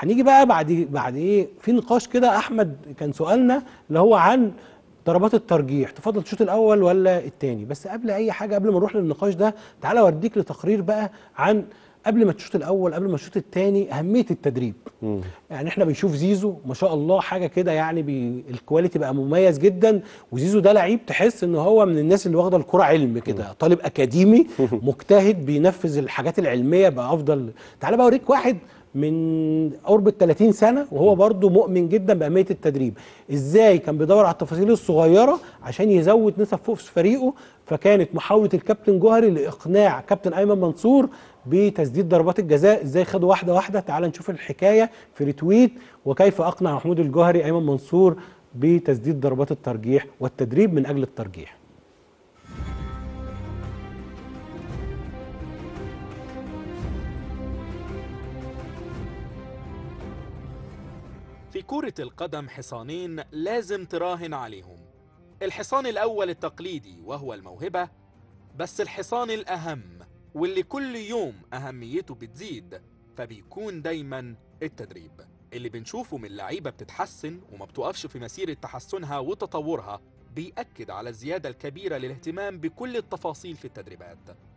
هنيجي بقى بعد بعد ايه في نقاش كده احمد كان سؤالنا اللي هو عن ضربات الترجيح تفضل الشوط الاول ولا الثاني بس قبل اي حاجه قبل ما نروح للنقاش ده تعالى اوريك لتقرير بقى عن قبل ما الشوط الاول قبل ما الشوط الثاني اهميه التدريب يعني احنا بنشوف زيزو ما شاء الله حاجه كده يعني بي الكواليتي بقى مميز جدا وزيزو ده لعيب تحس ان هو من الناس اللي واخده الكره علم كده طالب اكاديمي مجتهد بينفذ الحاجات العلميه بقى افضل تعالى بقى اوريك واحد من قرب ال 30 سنه وهو برضه مؤمن جدا باهميه التدريب ازاي كان بيدور على التفاصيل الصغيره عشان يزود نسب فوق في فريقه فكانت محاوله الكابتن جوهري لاقناع كابتن ايمن منصور بتسديد ضربات الجزاء ازاي خدوا واحده واحده تعال نشوف الحكايه في ريتويت وكيف اقنع محمود الجوهري ايمن منصور بتسديد ضربات الترجيح والتدريب من اجل الترجيح في كرة القدم حصانين لازم تراهن عليهم الحصان الأول التقليدي وهو الموهبة بس الحصان الأهم واللي كل يوم أهميته بتزيد فبيكون دايما التدريب اللي بنشوفه من لعيبة بتتحسن وما بتوقفش في مسيرة تحسنها وتطورها بيأكد على الزيادة الكبيرة للاهتمام بكل التفاصيل في التدريبات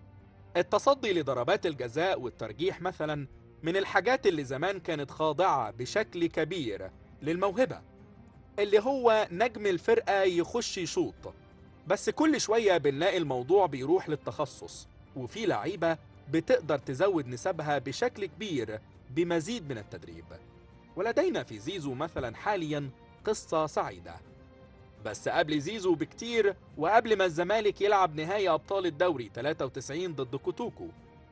التصدي لضربات الجزاء والترجيح مثلا من الحاجات اللي زمان كانت خاضعة بشكل كبير للموهبة اللي هو نجم الفرقة يخش يشوط بس كل شوية بنلاقي الموضوع بيروح للتخصص وفي لعيبة بتقدر تزود نسبها بشكل كبير بمزيد من التدريب ولدينا في زيزو مثلا حاليا قصة سعيدة بس قبل زيزو بكتير وقبل ما الزمالك يلعب نهائي أبطال الدوري 93 ضد كوتوكو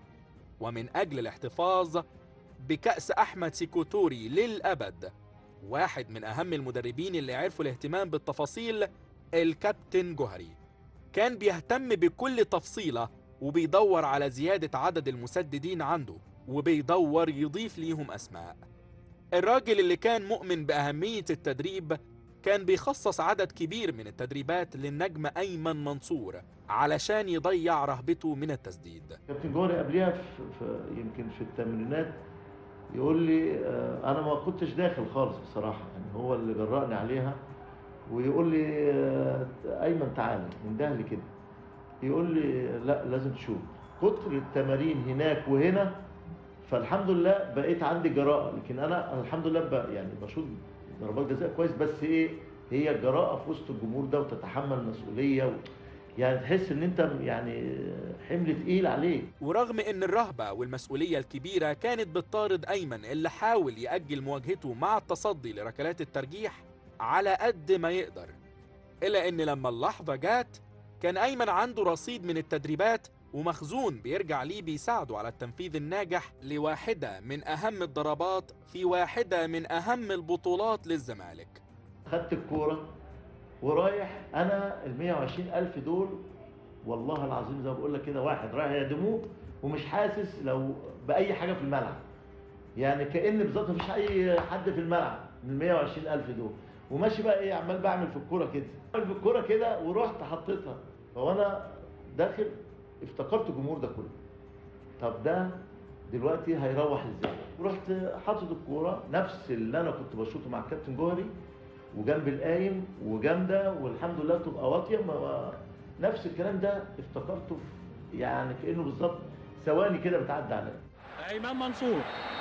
ومن أجل الاحتفاظ بكأس أحمد سيكوتوري للأبد واحد من أهم المدربين اللي عرفوا الاهتمام بالتفاصيل الكابتن جوهري كان بيهتم بكل تفصيلة وبيدور على زيادة عدد المسددين عنده وبيدور يضيف ليهم أسماء الراجل اللي كان مؤمن بأهمية التدريب كان بيخصص عدد كبير من التدريبات للنجم أيمن منصور علشان يضيع رهبته من التسديد كابتن جوهري قبليها في, في يمكن في الثمانينات يقول لي آه، انا ما كنتش داخل خالص بصراحه يعني هو اللي جرأني عليها ويقول لي آه، ايمن تعالى من ده لكده يقول لي لا لازم تشوف كتر التمارين هناك وهنا فالحمد لله بقيت عندي جراءه لكن انا أنا الحمد لله بقى يعني بشوط ضربات جزاء كويس بس ايه هي الجراءه في وسط الجمهور ده وتتحمل مسؤوليه و... يعني تحس ان انت يعني حمل تقيل عليك ورغم ان الرهبة والمسؤولية الكبيرة كانت بتطارد أيمن اللي حاول يأجل مواجهته مع التصدي لركلات الترجيح على قد ما يقدر إلا إن لما اللحظة جات كان أيمن عنده رصيد من التدريبات ومخزون بيرجع ليه بيساعده على التنفيذ الناجح لواحدة من أهم الضربات في واحدة من أهم البطولات للزمالك خدت الكوره ورايح انا ال 120 الف دول والله العظيم زي ما بقول لك كده واحد رايح يهدموه ومش حاسس لو باي حاجه في الملعب يعني كان بالظبط مفيش اي حد في الملعب من ال 120 الف دول وماشي بقى ايه عمال بعمل في الكوره كده بعمل في الكوره كده ورحت حطيتها فوانا داخل افتكرت الجمهور ده كله طب ده دلوقتي هيروح ازاي ورحت حاطط الكوره نفس اللي انا كنت بشوطه مع الكابتن جوهري وجنب القايم وجامده والحمد لله تبقى واطيه ما- ما- نفس الكلام ده افتكرته في يعني كانه بالظبط ثواني كده بتعدي عليا ايمن منصور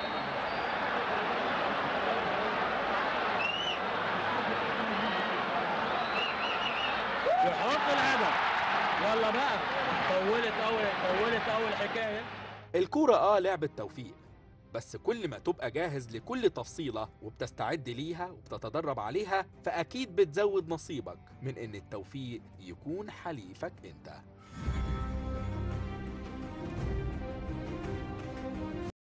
يحط الهدف يلا بقى طولت اول طولت اول حكايه الكورة آه لعبة توفيق بس كل ما تبقى جاهز لكل تفصيلة وبتستعد ليها وبتتدرب عليها فأكيد بتزود نصيبك من إن التوفيق يكون حليفك أنت